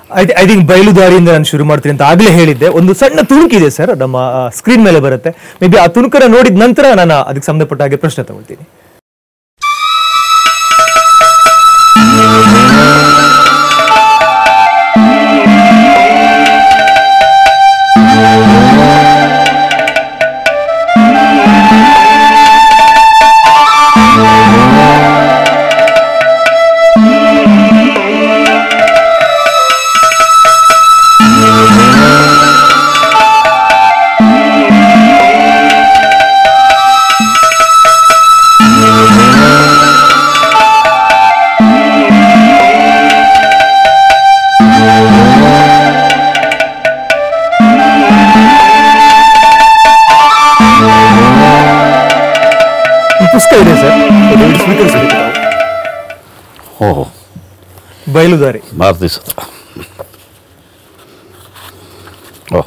I think ಬಯಲುದಾರಿಯಿಂದ ನಾನು ಶುರು ಮಾಡ್ತೀನಿ ಅಂತ ಆಗ್ಲೇ ಹೇಳಿದ್ದೆ ಒಂದು ಸಣ್ಣ ತುಣುಕಿದೆ ಸರ್ ನಮ್ಮ ಸ್ಕ್ರೀನ್ ಮೇಲೆ ಬರುತ್ತೆ ಮೇ ಬಿ ಆ ತುಣುಕರ ನೋಡಿದ ನಂತರ ನಾನು ಅದಕ್ಕೆ ಸಂಬಂಧಪಟ್ಟ ಹಾಗೆ ಪ್ರಶ್ನೆ ತಗೊಳ್ತೀನಿ ಈ ಪುಸ್ತಕ ಇದೆ ಸರ್ ದಯವಿಟ್ಟು ಸ್ವೀಕರಿಸಬೇಕು ತಾವು. ಓಹ್ ಬಯಲುದಾರಿ ಭಾರತೀಯ ಸೂತ್ರ ಓಹ್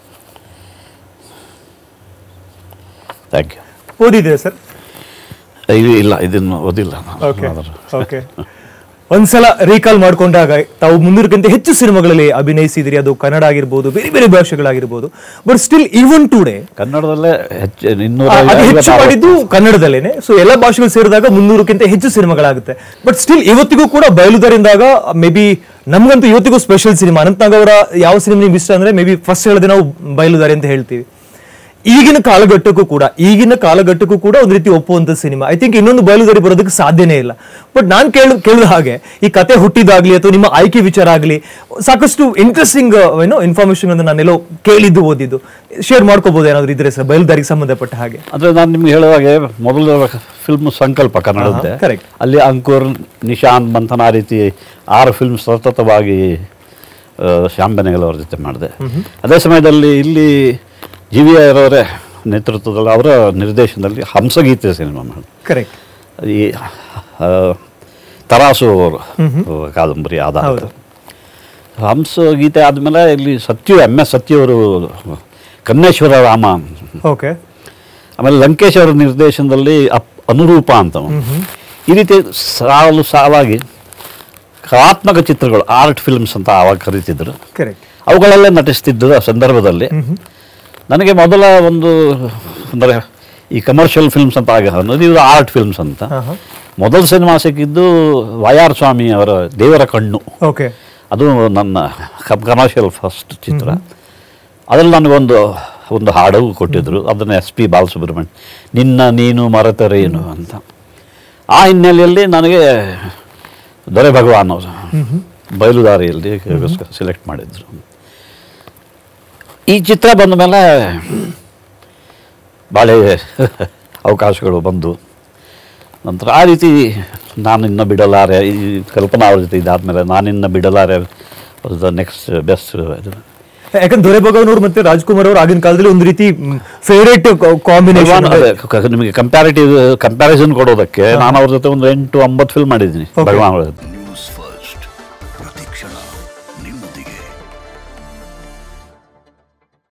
ಥ್ಯಾಂಕ್ ಯು ಓದಿದೆ ಸರ್ ಇದು ಇಲ್ಲ ಇದನ್ನು ಓದಿಲ್ಲ ನಾನು. ಓಕೆ ಆದ್ರೆ ಓಕೆ ಒಂದ್ಸಲ ರೀಕಾಲ್ ಮಾಡ್ಕೊಂಡಾಗ ತಾವು ಮುನ್ನೂರಕ್ಕಿಂತ ಹೆಚ್ಚು ಸಿನಿಮಾಗಳಲ್ಲಿ ಅಭಿನಯಿಸಿದಿರಿ ಅದು ಕನ್ನಡ ಆಗಿರ್ಬೋದು ಬೇರೆ ಬೇರೆ ಭಾಷೆಗಳಾಗಿರ್ಬೋದು ಬಟ್ ಸ್ಟಿಲ್ ಈವನ್ ಟುಡೇ ಕನ್ನಡದಲ್ಲೇ ಹೆಚ್ಚು ಇನ್ನೂರ ಅದು ಹೆಚ್ಚು ಐವತ್ತಾರು- ಮಾಡಿದ್ದು ಕನ್ನಡದಲ್ಲೇನೆ ಸೊ ಎಲ್ಲ ಭಾಷೆಗಳು ಸೇರಿದಾಗ ಮುನ್ನೂರಕ್ಕಿಂತ ಹೆಚ್ಚು ಸಿನಿಮಾಗಳಾಗುತ್ತೆ ಬಟ್ ಸ್ಟಿಲ್ ಇವತ್ತಿಗೂ ಕೂಡ ಬಯಲುದಾರಿಂದಾಗ ಮೇ ಬಿ ನಮ್ಗಂತೂ ಇವತ್ತಿಗೂ ಸ್ಪೆಷಲ್ ಸಿನಿಮಾ ಅನಂತನಾಗ್ ಅವರ ಯಾವ ಸಿನಿಮಾ ನಿಮ್ಗೆ ಇಷ್ಟ ಅಂದ್ರೆ ಮೇ ಬಿ ಫಸ್ಟ್ ಹೇಳದೆ ನಾವು ಬಯಲುದಾರಿ ಅಂತ ಹೇಳ್ತೀವಿ ಈಗಿನ ಕಾಲಘಟ್ಟಕ್ಕೂ ಕೂಡ ಈಗಿನ ಕಾಲಘಟ್ಟಕ್ಕೂ ಕೂಡ ಒಂದು ರೀತಿ ಒಪ್ಪುವಂತ ಸಿನಿಮಾ ಐ ಥಿಂಕ್ ಇನ್ನೊಂದು ಬಯಲುದಾರಿ ಬರೋದಕ್ಕೆ ಸಾಧ್ಯನೇ ಇಲ್ಲ ಬಟ್ ನಾನು ಕೇಳ ಕೇಳಿದ ಹಾಗೆ ಈ ಕತೆ ಹುಟ್ಟಿದಾಗ್ಲಿ ಅಥವಾ ನಿಮ್ಮ ಆಯ್ಕೆ ವಿಚಾರ ಆಗಲಿ ಸಾಕಷ್ಟು ಇಂಟ್ರೆಸ್ಟಿಂಗ್ ಏನೋ ಇನ್ಫಾರ್ಮೇಶನ್ ಅನ್ನು ನಾನೆಲ್ಲೋ ಕೇಳಿದ್ದು ಓದಿದ್ದು ಶೇರ್ ಮಾಡ್ಕೋಬಹುದು ಏನಾದ್ರು ಇದ್ರೆ ಸರ್ ಬಯಲುದಾರಿಗೆ ಸಂಬಂಧಪಟ್ಟ ಹಾಗೆ ಅಂದ್ರೆ ನಾನು ನಿಮ್ಗೆ ಹೇಳುವಾಗೆ ಮೊದಲ ಫಿಲ್ಮ್ ಸಂಕಲ್ಪ ಕನ್ನಡದ್ದೇ ಆಹಾ, correct. ಅಲ್ಲಿ ಅಂಕುರ್ ನಿಶಾಂತ್ ಮಂಥನ್ ಆ ರೀತಿ ಆರು ಫಿಲ್ಮ್ ಸತತವಾಗಿ ಆ, ಶ್ಯಾಮ್ ಬೆನೆಗಲ್ ಅವ್ರ ಜೊತೆ ಮಾಡಿದೆ ಅದೇ ಸಮಯದಲ್ಲಿ ಇಲ್ಲಿ ಜಿ ವಿ ಅವರವರೇ ನೇತೃತ್ವದಲ್ಲಿ ಅವರ ನಿರ್ದೇಶನದಲ್ಲಿ ಹಂಸಗೀತೆ ಸಿನಿಮಾ ಮಾಡಿದೆ ಕರೆಕ್ಟ್ ಈ ಆ, ತರಾಸು ಅವರು ಕಾದಂಬರಿ ಆಧಾರ ಹಂಸ ಗೀತೆ ಆದಮೇಲೆ ಇಲ್ಲಿ ಸತ್ಯ ಎಮ್ ಎಸ್ ಸತ್ಯ ಅವರು ಕನ್ನೇಶ್ವರ ರಾಮ ಓಕೆ ಆಮೇಲೆ ಲಂಕೇಶ್ ಅವರ ನಿರ್ದೇಶನದಲ್ಲಿ ಅಪ್ ಅನುರೂಪ ಅಂತ ಈ ರೀತಿ ಸಾಲು ಸಾಲಾಗಿ ಕಲಾತ್ಮಕ ಚಿತ್ರಗಳು ಆರ್ಟ್ ಫಿಲ್ಮ್ಸ್ ಅಂತ ಆವಾಗ ಕರೀತಿದ್ರು ಕರೆಕ್ಟ್ ಅವುಗಳಲ್ಲೇ ನಟಿಸ್ತಿದ್ದ ಸಂದರ್ಭದಲ್ಲಿ ನನಗೆ ಮೊದಲ ಒಂದು ಅಂದರೆ ಈ ಕಮರ್ಷಿಯಲ್ ಫಿಲ್ಮ್ಸ್ ಅಂತ ಆಗ ಅನ್ನೋದು ಇದು ಆರ್ಟ್ ಫಿಲ್ಮ್ಸ್ ಅಂತ ಆಹಾ. ಮೊದಲ ಸಿನಿಮಾ ಸಿಕ್ಕಿದ್ದು ವಯಾರ್ ಸ್ವಾಮಿ ಅವರ ದೇವರ ಕಣ್ಣು ಓಕೆ ಅದು ನನ್ನ ಕಮರ್ಷಿಯಲ್ ಫಸ್ಟ್ ಚಿತ್ರ ಅದರಲ್ಲಿ ನನಗೊಂದು ಒಂದು ಹಾಡು ಕೊಟ್ಟಿದ್ರು ಅದನ್ನು ಎಸ್ ಪಿ ಬಾಲಸುಬ್ರಹ್ಮಣ್ಯ ನಿನ್ನ ನೀನು ಮರೆತರೇನು ಅಂತ ಆ ಹಿನ್ನೆಲೆಯಲ್ಲಿ ನನಗೆ ದೊರೆ ಭಗವಾನ್ ಅವರು ಬಯಲುದಾರಿಯಲ್ಲಿ ಸೆಲೆಕ್ಟ್ ಮಾಡಿದ್ರು ಈ ಚಿತ್ರ ಬಂದ ಮೇಲೆ ಭಾಳ ಅವಕಾಶಗಳು ಬಂದು ನಂತರ ಆ ರೀತಿ ನಾನಿನ್ನ ಬಿಡಲಾರೆ ಈ ಕಲ್ಪನಾ ಅವ್ರ ಜೊತೆ ಇದಾದ್ಮೇಲೆ ನಾನಿನ್ನ ಬಿಡಲಾರೆ ದ ನೆಕ್ಸ್ಟ್ ಬೆಸ್ಟ್ ಇದು ಯಾಕಂದ್ರೆ ದೊರೆ ಭಗವಾನ್ ಮತ್ತೆ ರಾಜ್ಕುಮಾರ್ ಅವರು ಆಗಿನ ಕಾಲದಲ್ಲಿ ಒಂದು ರೀತಿ ಫೇವರೇಟ್ ಕಾಂಬಿನೇಷನ್ ಭಗವಾನ್ ಅದೇ, ಕ- ನಿಮಗೆ ಕಂಪ್ಯಾರಿಟಿವ್ ಕಂಪ್ಯಾರಿಸನ್ ಕೊಡೋದಕ್ಕೆ ನಾನು ಅವ್ರ ಜೊತೆ ಒಂದು ಎಂಟು ಒಂಬತ್ತು ಫಿಲ್ಮ್ ಮಾಡಿದ್ದೀನಿ Okay. ಭಗವಾನ್ ಅವ್ರ ಜೊತೆ